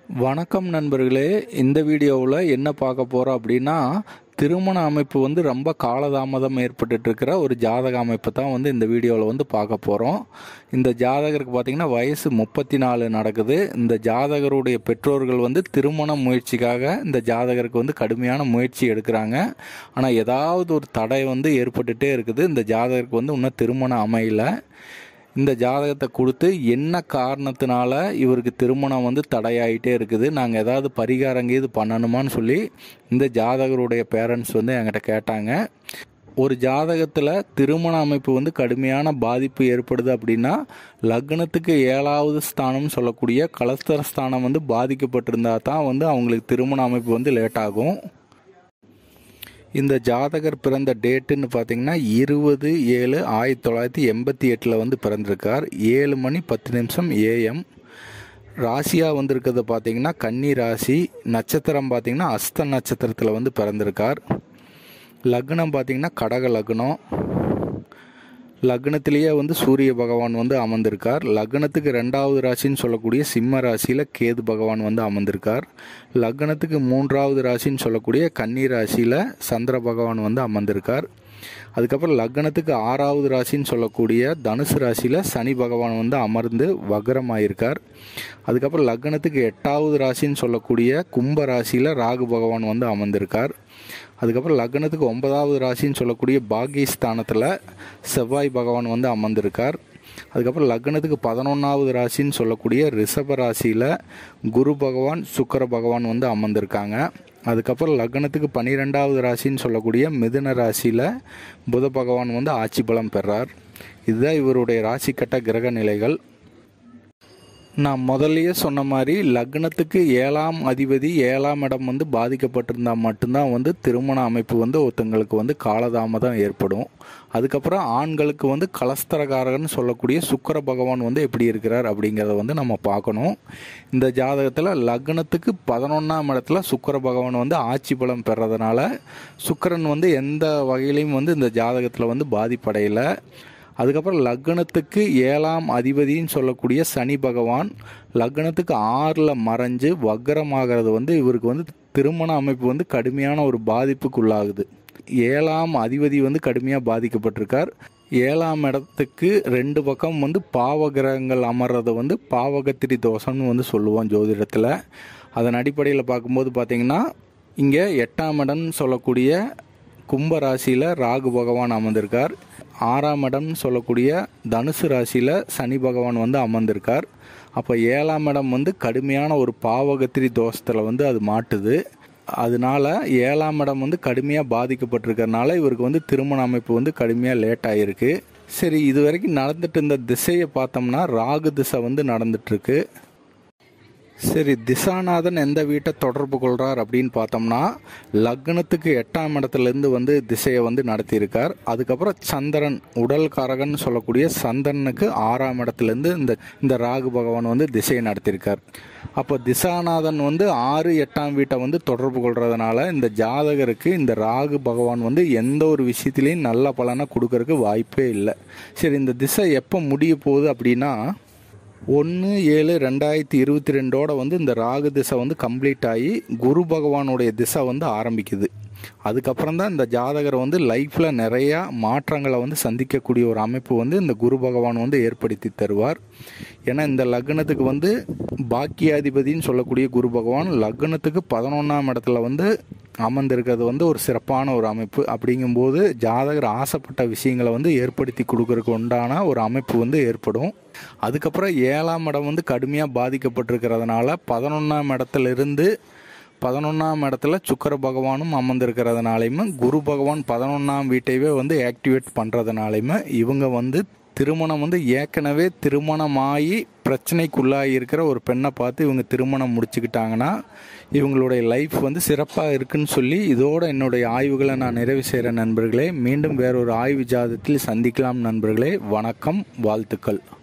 வணக்கம் நண்பர்களே இந்த வீடியோவில் என்ன பார்க்க போகிறோம் அப்படின்னா திருமண அமைப்பு வந்து ரொம்ப காலதாமதம் ஏற்பட்டுட்டு இருக்கிற ஒரு ஜாதக அமைப்பை தான் வந்து இந்த வீடியோவில் வந்து பார்க்க போகிறோம் இந்த ஜாதகருக்கு பார்த்தீங்கன்னா வயசு முப்பத்தி நாலு நடக்குது இந்த ஜாதகருடைய பெற்றோர்கள் வந்து திருமண முயற்சிக்காக இந்த ஜாதகருக்கு வந்து கடுமையான முயற்சி எடுக்கிறாங்க ஆனால் ஏதாவது ஒரு தடை வந்து ஏற்பட்டுட்டே இருக்குது இந்த ஜாதகருக்கு வந்து இன்னும் திருமணம் அமையல இந்த ஜாதகத்தை கொடுத்து என்ன காரணத்தினால இவருக்கு திருமணம் வந்து தடையாயிட்டே இருக்குது நாங்கள் ஏதாவது பரிகாரங்க இது பண்ணணுமான்னு சொல்லி இந்த ஜாதகருடைய பேரண்ட்ஸ் வந்து என்கிட்ட கேட்டாங்க ஒரு ஜாதகத்தில் திருமண அமைப்பு வந்து கடுமையான பாதிப்பு ஏற்படுது அப்படின்னா லக்னத்துக்கு ஏழாவது ஸ்தானம் சொல்லக்கூடிய கலஸ்தர ஸ்தானம் வந்து பாதிக்கப்பட்டிருந்தா தான் வந்து அவங்களுக்கு திருமண அமைப்பு வந்து லேட் ஆகும் இந்த ஜாதகர் பிறந்த டேட்டுன்னு பார்த்தீங்கன்னா இருபது ஏழு ஆயிரத்தி தொள்ளாயிரத்தி எண்பத்தி எட்டில் வந்து பிறந்திருக்கார் ஏழு மணி பத்து நிமிஷம் ஏஎம் ராசியாக வந்திருக்கிறது பார்த்தீங்கன்னா கன்னி ராசி நட்சத்திரம் பார்த்தீங்கன்னா அஸ்த நட்சத்திரத்தில் வந்து பிறந்திருக்கார் லக்னம் பார்த்தீங்கன்னா கடக லக்னம் லக்னத்திலேயே வந்து சூரிய பகவான் வந்து அமர்ந்திருக்கார் லக்னத்துக்கு ரெண்டாவது ராசின்னு சொல்லக்கூடிய சிம்ம ராசியில் கேது பகவான் வந்து அமர்ந்திருக்கார் லக்னத்துக்கு மூன்றாவது ராசின்னு சொல்லக்கூடிய கன்னி ராசியில் சந்திர பகவான் வந்து அமர்ந்திருக்கார் அதுக்கப்புறம் லக்னத்துக்கு ஆறாவது ராசின்னு சொல்லக்கூடிய தனுசு ராசியில் சனி பகவான் வந்து அமர்ந்து வக்ரமாயிருக்கார் அதுக்கப்புறம் லக்னத்துக்கு எட்டாவது ராசின்னு சொல்லக்கூடிய கும்ப ராசியில் ராகு பகவான் வந்து அமர்ந்திருக்கார் அதுக்கப்புறம் லக்னத்துக்கு ஒன்பதாவது ராசின்னு சொல்லக்கூடிய பாகியஸ்தானத்தில் செவ்வாய் பகவான் வந்து அமர்ந்திருக்கார் அதுக்கப்புறம் லக்னத்துக்கு பதினொன்றாவது ராசின்னு சொல்லக்கூடிய ரிஷப ராசியில் குரு பகவான் சுக்கர பகவான் வந்து அமர்ந்திருக்காங்க அதுக்கப்புறம் லக்னத்துக்கு பன்னிரெண்டாவது ராசின்னு சொல்லக்கூடிய மிதுன ராசியில் புத பகவான் வந்து ஆட்சி பலம் பெறார் இதுதான் இவருடைய ராசி கட்ட கிரக நிலைகள் நான் முதல்லயே சொன்ன மாதிரி லக்னத்துக்கு ஏழாம் அதிபதி ஏழாம் இடம் வந்து பாதிக்கப்பட்டிருந்தால் மட்டும்தான் வந்து திருமண அமைப்பு வந்து ஒருத்தங்களுக்கு வந்து காலதாமதம் ஏற்படும் அதுக்கப்புறம் ஆண்களுக்கு வந்து கலஸ்தரகாரகன்னு சொல்லக்கூடிய சுக்கர பகவான் வந்து எப்படி இருக்கிறார் அப்படிங்கிறத வந்து நம்ம பார்க்கணும் இந்த ஜாதகத்தில் லக்னத்துக்கு பதினொன்றாம் இடத்துல சுக்கர பகவான் வந்து ஆட்சி பலம் பெறதுனால சுக்கரன் வந்து எந்த வகையிலையும் வந்து இந்த ஜாதகத்தில் வந்து பாதிப்படையலை அதுக்கப்புறம் லக்னத்துக்கு ஏழாம் அதிபதின்னு சொல்லக்கூடிய சனி பகவான் லக்னத்துக்கு ஆறில் மறைஞ்சு வக்கரமாகிறது வந்து இவருக்கு வந்து திருமண அமைப்பு வந்து கடுமையான ஒரு பாதிப்புக்குள்ளாகுது ஏழாம் அதிபதி வந்து கடுமையாக பாதிக்கப்பட்டிருக்கார் ஏழாம் இடத்துக்கு ரெண்டு பக்கம் வந்து பாவகிரகங்கள் அமர்றதை வந்து பாவகத்திரி தோஷம்னு வந்து சொல்லுவோம் ஜோதிடத்தில் அதன் அடிப்படையில் பார்க்கும்போது பார்த்தீங்கன்னா இங்கே எட்டாம் இடம்னு சொல்லக்கூடிய கும்ப ராசியில் ராகு பகவான் அமர்ந்திருக்கார் ஆறாம் இடம்னு சொல்லக்கூடிய தனுசு ராசியில் சனி பகவான் வந்து அமர்ந்திருக்கார் அப்போ ஏழாம் இடம் வந்து கடுமையான ஒரு பாவகத்திரி தோஷத்தில் வந்து அது மாட்டுது அதனால ஏழாம் இடம் வந்து கடுமையாக பாதிக்கப்பட்டிருக்கறனால இவருக்கு வந்து திருமண அமைப்பு வந்து கடுமையாக லேட் ஆகிருக்கு சரி இது வரைக்கும் நடந்துட்டு இருந்த திசையை பார்த்தோம்னா ராகு திசை வந்து நடந்துட்டுருக்கு சரி திசாநாதன் எந்த வீட்டை தொடர்பு கொள்கிறார் அப்படின்னு பார்த்தோம்னா லக்னத்துக்கு எட்டாம் இடத்துலேருந்து வந்து திசையை வந்து நடத்தியிருக்கார் அதுக்கப்புறம் சந்திரன் உடல் காரகன் சொல்லக்கூடிய சந்திரனுக்கு ஆறாம் இடத்துலேருந்து இந்த இந்த ராகு பகவான் வந்து திசையை நடத்தியிருக்கார் அப்போ திசாநாதன் வந்து ஆறு எட்டாம் வீட்டை வந்து தொடர்பு கொள்றதுனால இந்த ஜாதகருக்கு இந்த ராகு பகவான் வந்து எந்த ஒரு விஷயத்திலையும் நல்ல பலனை கொடுக்கறதுக்கு வாய்ப்பே இல்லை சரி இந்த திசை எப்போ முடிய போகுது அப்படின்னா ஒன்று ஏழு ரெண்டாயிரத்தி இருபத்தி ரெண்டோட வந்து இந்த ராகு திசை வந்து கம்ப்ளீட் ஆகி குரு பகவானுடைய திசை வந்து ஆரம்பிக்குது அதுக்கப்புறம் தான் இந்த ஜாதகரை வந்து லைஃப்பில் நிறையா மாற்றங்களை வந்து சந்திக்கக்கூடிய ஒரு அமைப்பு வந்து இந்த குரு பகவான் வந்து ஏற்படுத்தி தருவார் ஏன்னா இந்த லக்னத்துக்கு வந்து பாக்கியாதிபதின்னு சொல்லக்கூடிய குரு பகவான் லக்னத்துக்கு பதினொன்றாம் இடத்துல வந்து அமர்ந்திருக்கிறது வந்து ஒரு சிறப்பான ஒரு அமைப்பு அப்படிங்கும்போது ஜாதகர் ஆசைப்பட்ட விஷயங்களை வந்து ஏற்படுத்தி கொடுக்கறதுக்கு உண்டான ஒரு அமைப்பு வந்து ஏற்படும் அதுக்கப்புறம் ஏழாம் இடம் வந்து கடுமையாக பாதிக்கப்பட்டிருக்கிறதுனால பதினொன்றாம் இடத்துலேருந்து பதினொன்றாம் இடத்துல சுக்கர பகவானும் அமர்ந்திருக்கிறதுனாலையுமே குரு பகவான் பதினொன்றாம் வீட்டையவே வந்து ஆக்டிவேட் பண்ணுறதுனாலையுமே இவங்க வந்து திருமணம் வந்து ஏற்கனவே திருமணமாகி பிரச்சனைக்குள்ளாகி இருக்கிற ஒரு பெண்ணை பார்த்து இவங்க திருமணம் முடிச்சுக்கிட்டாங்கன்னா இவங்களுடைய லைஃப் வந்து சிறப்பாக இருக்குன்னு சொல்லி இதோட என்னுடைய ஆய்வுகளை நான் நிறைவு செய்கிற நண்பர்களே மீண்டும் வேறொரு ஆய்வு ஜாதத்தில் சந்திக்கலாம் நண்பர்களே வணக்கம் வாழ்த்துக்கள்